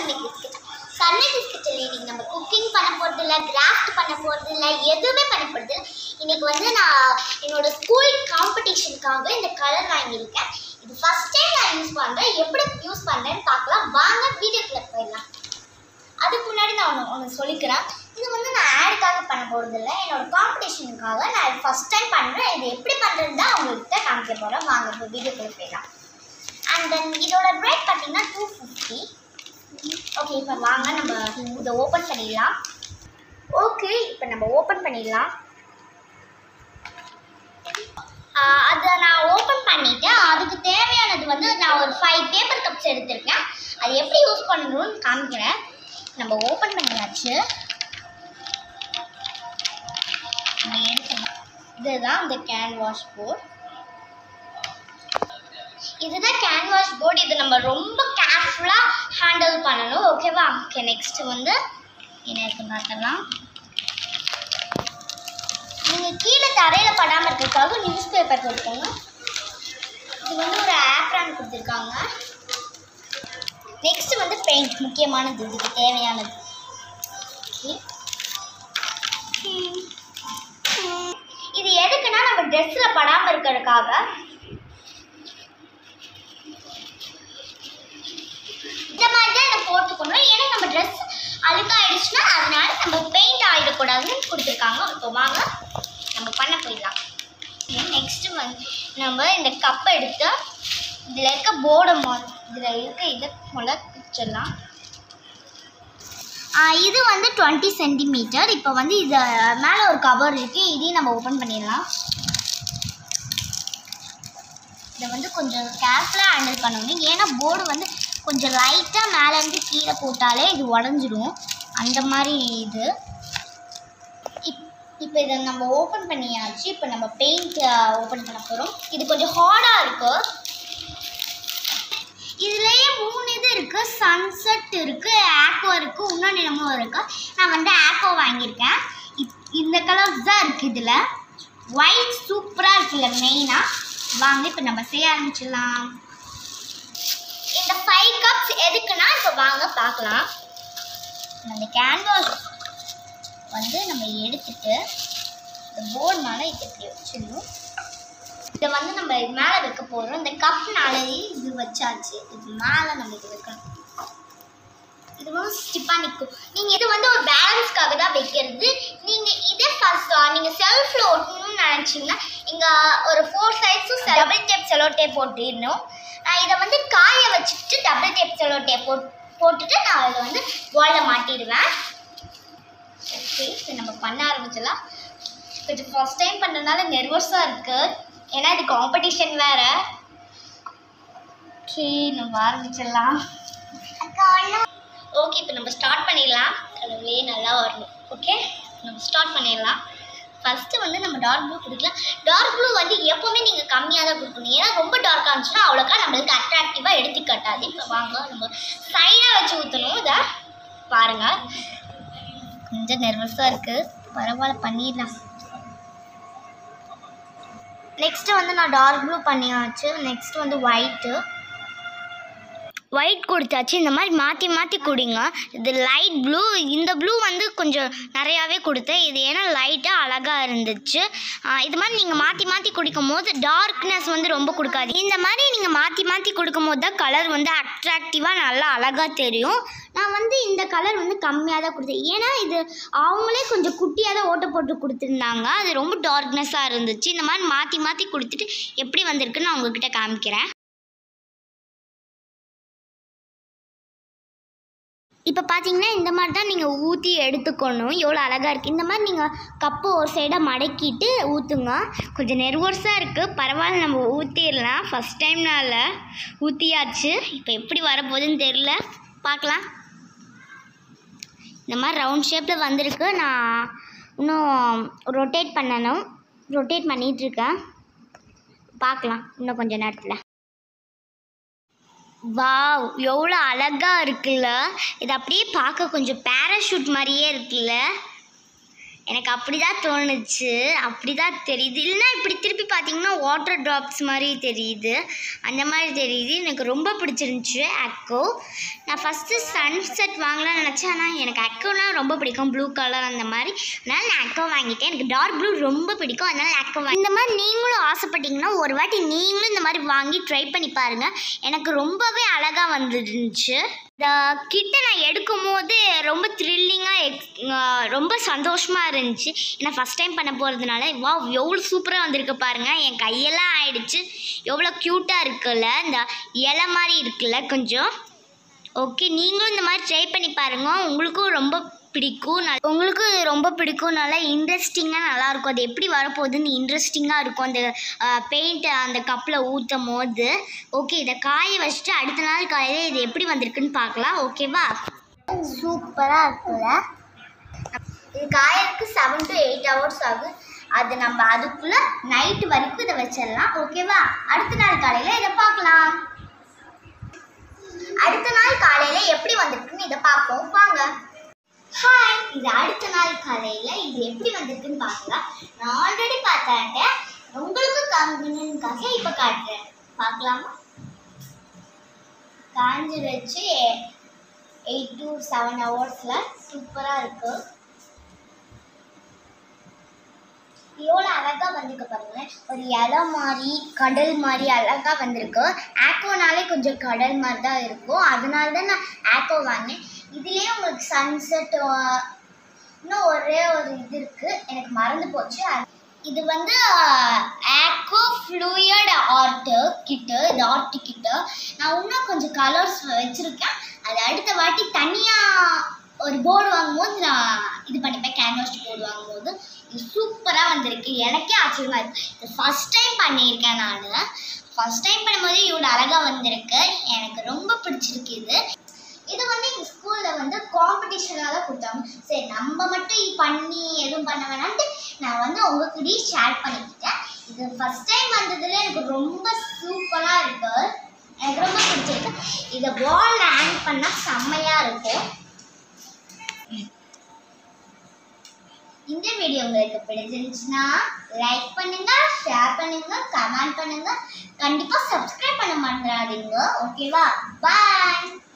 சர்மிக் kitchen சர்மிக் kitchen இன்னைக்கு நம்ம cooking பண்ண போகிறது இல்லை கிராஃப்ட் பண்ண போகிறது இல்லை எதுவுமே பண்ண போகிறது இல்லை இன்னைக்கு வந்து நான் என்னோட ஸ்கூல் காம்படிஷனுக்காக இந்த கலர் வாங்கியிருக்கேன் இது ஃபர்ஸ்ட் டைம் நான் யூஸ் பண்ணுறேன் எப்படி யூஸ் பண்ணுறேன்னு பார்க்கலாம் வாங்க வீடியோக்குள்ளே போயிடலாம் அதுக்கு முன்னாடி நான் ஒன்று ஒன்று சொல்லிக்கிறேன் இது வந்து நான் ஆடுக்காக பண்ண போகிறது இல்லை என்னோட காம்படிஷனுக்காக நான் இது ஃபஸ்ட் டைம் பண்ணுறேன் இது எப்படி பண்ணுறது தான் உங்கள்கிட்ட காமிக்க போகிறேன் வாங்க இப்போ வீடியோக்குள்ளே போயிடலாம் அண்ட் தென் இதோட ரேட் பார்த்தீங்கன்னா டூ ஃபிஃப்டி ஓகே இப்போ வாங்க நம்ம இதை ஓப்பன் பண்ணிடலாம் ஓகே இப்போ நம்ம ஓப்பன் பண்ணிடலாம் ஆஹ் அதை நான் ஓப்பன் பண்ணிட்டேன் அதுக்கு தேவையானது வந்து நான் ஒரு ஃபைவ் பேப்பர் கப்ஸ் எடுத்திருக்கேன் அது எப்படி யூஸ் பண்ணணும்னு காமிக்கிறேன் நம்ம ஓப்பன் பண்ணியாச்சு நம்ம எடுக்கலாம் இதுதான் இந்த கேன்வாஷ் போர்ட் இதுதான் கேன்வாஸ் போர்டு இது நம்ம ரொம்ப கேர்ஃபுல்லாக ஹேண்டில் பண்ணணும் ஓகேவா ஓகே நெக்ஸ்ட் வந்து என்ன இருக்கு பார்த்தலாம் நீங்கள் கீழே தரையில் படாமல் இருக்கிறதுக்காக நியூஸ் பேப்பர் கொடுத்துக்கோங்க இது வந்து ஒரு ஆப்ரான் கொடுத்துருக்காங்க நெக்ஸ்ட் வந்து பெயிண்ட் முக்கியமானது இதுக்கு தேவையானது Okay. ம். ம். இது எதுக்குன்னா நம்ம ட்ரெஸ்ஸில் படாமல் இருக்கிறதுக்காக இந்த மாதிரி தான் இதை போட்டுக்கணும் ஏன்னா நம்ம ட்ரெஸ் அழுக்காயிடுச்சுன்னா அதனால நம்ம பெயிண்ட் ஆகிடக்கூடாதுன்னு கொடுத்துருக்காங்க இப்போ வாங்க நம்ம பண்ண போயிடலாம் நெக்ஸ்ட்டு வந்து நம்ம இந்த கப்பை எடுத்து இதில் இருக்க போர்டை மொ இதில் இருக்க இதை முதல்ல பிடிச்சிடலாம் இது வந்து டுவெண்ட்டி சென்டிமீட்டர் இப்போ வந்து இது மேலே ஒரு கவர் இருக்குது இதையும் நம்ம ஓப்பன் பண்ணிடலாம் இதை வந்து கொஞ்சம் கேர்ஃபுல்லாக ஹேண்டில் பண்ணணும் ஏன்னா போர்டு வந்து கொஞ்சம் லைட்டாக மேலேருந்து கீழே போட்டாலே இது உடஞ்சிடும் அந்த மாதிரி இது இப் இப்போ இதை நம்ம ஓப்பன் பண்ணியாச்சு இப்போ நம்ம பெயிண்ட் ஓப்பன் பண்ண போகிறோம் இது கொஞ்சம் ஹார்டாக இருக்கு இதுலேயே மூணு இது இருக்குது சன்செட் இருக்குது ஆக்கோ இருக்குது இன்னொன்று என்னமோ இருக்குது நான் வந்து ஆக்கோ வாங்கியிருக்கேன் இப்- இந்த கலர்ஸ் தான் இருக்குது இதில் ஒயிட் சூப்பராக இருக்குல்ல மெயினாக வாங்க இப்போ நம்ம செய்ய ஆரம்பிச்சிடலாம் இந்த ஃபைவ் கப்ஸ் எதுக்குன்னா இப்போ வாங்க பார்க்கலாம் அந்த கேன்வாஸ் வந்து நம்ம எடுத்துட்டு இந்த போர்டு மேலே இது இப்படி வச்சிடணும் இதை வந்து நம்ம இது மேலே வைக்க போகிறோம் இந்த கப்னாலே இது வச்சாச்சு இது மேலே நம்ம இது வைக்கணும் இது வந்து ஸ்டிப்பாக நிற்கும் நீங்கள் இது வந்து ஒரு பேலன்ஸ்க்காக தான் வைக்கிறது நீங்கள் இதே ஃபர்ஸ்ட் நீங்கள் செல்ஃபில் ஒட்டணும்னு நினச்சிங்கன்னா இங்கே ஒரு ஃபோர் சைட்ஸும் டபுள் டேப் செலோ டேப் போட்டிடணும் நான் இதை வந்து காய வச்சுட்டு டபுள் டேப் செலோ டேப் போட் போட்டுட்டு நான் இதை வந்து வாலில் மாட்டிடுவேன் ஓகே இப்போ நம்ம பண்ண ஆரம்பிச்சிடலாம் கொஞ்சம் ஃபர்ஸ்ட் டைம் பண்ணுறதுனால நெர்வஸாக இருக்குது ஏன்னா இது காம்படிஷன் வேறு ஓகே நம்ம ஆரம்பிச்சிடலாம் ஓகே இப்போ நம்ம ஸ்டார்ட் பண்ணிடலாம் கடவுளே நல்லா வரணும் ஓகே நம்ம ஸ்டார்ட் பண்ணிடலாம் ஃபஸ்ட்டு வந்து நம்ம டார்க் ப்ளூ கொடுக்கலாம் டார்க் ப்ளூ வந்து எப்போவுமே நீங்கள் கம்மியாக தான் கொடுக்கணும் ஏன்னா ரொம்ப டார்க்காக இருந்துச்சுன்னா அவ்வளோக்கா நம்மளுக்கு அட்ராக்டிவாக எடுத்து காட்டாது இப்போ வாங்க நம்ம சைடாக வச்சு ஊற்றணும் இதை பாருங்கள் கொஞ்சம் நெர்வஸாக இருக்குது பரவாயில்ல பண்ணிடலாம் நெக்ஸ்ட்டு வந்து நான் டார்க் ப்ளூ பண்ணியாச்சு நெக்ஸ்ட் வந்து ஒயிட்டு ஒயிட் கொடுத்தாச்சு இந்த மாதிரி மாற்றி மாற்றி கொடுங்க இது லைட் ப்ளூ இந்த ப்ளூ வந்து கொஞ்சம் நிறையாவே கொடுத்தேன் இது ஏன்னா லைட்டாக அழகாக இருந்துச்சு ஆஹ் இது மாதிரி நீங்கள் மாற்றி மாற்றி குடிக்கும் போது டார்க்னஸ் வந்து ரொம்ப கொடுக்காது இந்த மாதிரி நீங்கள் மாற்றி மாற்றி கொடுக்கும் போது தான் கலர் வந்து அட்ராக்டிவாக நல்லா அழகாக தெரியும் நான் வந்து இந்த கலர் வந்து கம்மியாக தான் கொடுத்தேன் ஏன்னா இது அவங்களே கொஞ்சம் குட்டியாக தான் ஓட்டை போட்டு கொடுத்துருந்தாங்க அது ரொம்ப டார்க்னஸாக இருந்துச்சு இந்த மாதிரி மாற்றி மாற்றி கொடுத்துட்டு எப்படி வந்திருக்குன்னு நான் உங்ககிட்ட காமிக்கிறேன் இப்போ பார்த்தீங்கன்னா இந்த மாதிரி தான் நீங்கள் ஊற்றி எடுத்துக்கணும் எவ்வளோ அழகாக இருக்குது இந்த மாதிரி நீங்கள் கப்பு ஒரு சைடாக மடக்கிட்டு ஊற்றுங்க கொஞ்சம் நெர்வஸாக இருக்குது பரவாயில்ல நம்ம ஊற்றிடலாம் ஃபஸ்ட் டைம்னால ஊற்றியாச்சு இப்போ எப்படி வரப்போகுதுன்னு தெரில பார்க்கலாம் இந்த மாதிரி ரவுண்ட் ஷேப்பில் வந்திருக்கு நான் இன்னும் ரொட்டேட் பண்ணணும் ரொட்டேட் பண்ணிகிட்ருக்கேன் பார்க்கலாம் இன்னும் கொஞ்சம் நேரத்தில் வாவ் எவ்வளோ அழகாக இருக்குல்ல இது அப்படியே பார்க்க கொஞ்சம் பேராஷூட் மாதிரியே இருக்குல்ல எனக்கு அப்படி தான் தோணுச்சு அப்படி தான் தெரியுது இல்லைன்னா இப்படி திருப்பி பார்த்தீங்கன்னா வாட்டர் ட்ராப்ஸ் மாதிரி தெரியுது அந்த மாதிரி தெரியுது எனக்கு ரொம்ப பிடிச்சிருந்துச்சு அக்கோ நான் ஃபஸ்ட்டு சன்செட் வாங்கலாம்னு நினச்சேன் ஆனால் எனக்கு அக்கோனா ரொம்ப பிடிக்கும் ப்ளூ கலர் அந்த மாதிரி அதனால் நான் அக்கோ வாங்கிட்டேன் எனக்கு டார்க் ப்ளூ ரொம்ப பிடிக்கும் அதனால் அக்கோ வாங்கி இந்த மாதிரி நீங்களும் ஆசைப்பட்டீங்கன்னா ஒரு வாட்டி நீங்களும் இந்த மாதிரி வாங்கி ட்ரை பண்ணி பாருங்கள் எனக்கு ரொம்பவே அழகாக வந்துருந்துச்சு இந்த கிட்ட நான் எடுக்கும் போது ரொம்ப த்ரில்லிங்காக ரொம்ப சந்தோஷமாக இருந்துச்சு ஏன்னா ஃபஸ்ட் டைம் பண்ண போகிறதுனால வா எவ்வளோ சூப்பராக வந்திருக்கு பாருங்கள் என் கையெல்லாம் ஆயிடுச்சு எவ்வளோ க்யூட்டாக இருக்குல்ல இந்த இலை மாதிரி இருக்குல்ல கொஞ்சம் ஓகே நீங்களும் இந்த மாதிரி ட்ரை பண்ணி பாருங்கள் உங்களுக்கும் ரொம்ப பிடிக்கும் நல்- உங்களுக்கு ரொம்ப பிடிக்கும் நல்லா இன்ட்ரெஸ்டிங்காக நல்லாயிருக்கும் அது எப்படி வரப்போகுதுன்னு இன்ட்ரெஸ்டிங்காக இருக்கும் அந்த பெயிண்ட்டை அந்த கப்பில் ஊற்றும் போது ஓகே இதை காய வச்சுட்டு அடுத்த நாள் காலையில் இது எப்படி வந்திருக்குன்னு பார்க்கலாம் ஓகேவா சூப்பராக இருக்குல்ல இது காயறதுக்கு செவன் டு எயிட் ஹவர்ஸ் ஆகும் அது நம்ம அதுக்குள்ளே நைட்டு வரைக்கும் இதை வச்சிடலாம் ஓகேவா அடுத்த நாள் காலையில் இதை பார்க்கலாம் அடுத்த நாள் காலையில எப்படி வந்திருக்குன்னு இதை பார்ப்போம் வாங்க ஹாய் இது அடுத்த நாள் காலையில இது எப்படி வந்திருக்குன்னு பார்க்கலாம் நான் ஆல்ரெடி பார்த்தாட்டேன் உங்களுக்கு காமிக்கணுக்காக இப்போ காட்டுறேன் பார்க்கலாமா காஞ்சிருச்சு எயிட் டு செவன் ஹவர்ஸில் சூப்பராக இருக்கு எவ்வளோ அழகாக வந்திருக்கு பாருங்களேன் ஒரு இலை மாதிரி கடல் மாதிரி அழகாக வந்திருக்கு ஆக்கோனாலே கொஞ்சம் கடல் மாதிரி தான் இருக்கும் அதனால தான் நான் ஆக்கோ வாங்கினேன் இதுலேயே உங்களுக்கு சன்செட் இன்னும் ஒரே ஒரு இது இருக்குது எனக்கு மறந்து போச்சு அது- இது வந்து ஆக்கோ ஃப்ளூயட் ஆர்ட்டு கிட்டு இது ஆர்ட் கிட்டு நான் இன்னும் கொஞ்சம் கலர்ஸ் வச்சுருக்கேன் அது அடுத்த வாட்டி தனியாக ஒரு போர்டு வாங்கும்போது நான் இது பண்ணிப்பேன் கேன்வாஸ் போர்டு வாங்கும்போது இது சூப்பராக வந்திருக்கு எனக்கே ஆச்சரியமாக இருக்கு இது ஃபஸ்ட் டைம் பண்ணியிருக்கேன் நான் ஃபஸ்ட் டைம் பண்ணும்போது இவ்வளோ அழகாக வந்திருக்கு எனக்கு ரொம்ப பிடிச்சிருக்கு இது இது வந்து எங்கள் ஸ்கூலில் வந்து காம்படிஷனாக தான் கொடுத்தாங்க சரி நம்ம மட்டும் இது பண்ணி எதுவும் பண்ண வேணான்ட்டு நான் வந்து உங்ககிட்டயும் ஷேர் பண்ணிக்கிட்டேன் இது ஃபஸ்ட் டைம் வந்ததுல எனக்கு ரொம்ப சூப்பராக இருக்கு எனக்கு ரொம்ப பிடிச்சிருக்கு இதை பால் ஹேங் பண்ணால் செம்மையாக இருக்கும் இந்த வீடியோ உங்களுக்கு பிடிச்சிருந்துச்சுன்னா லைக் பண்ணுங்க ஷேர் பண்ணுங்க கமெண்ட் பண்ணுங்க கண்டிப்பா சப்ஸ்கிரைப் பண்ண மறந்துடாதீங்க ஓகேவா பாய்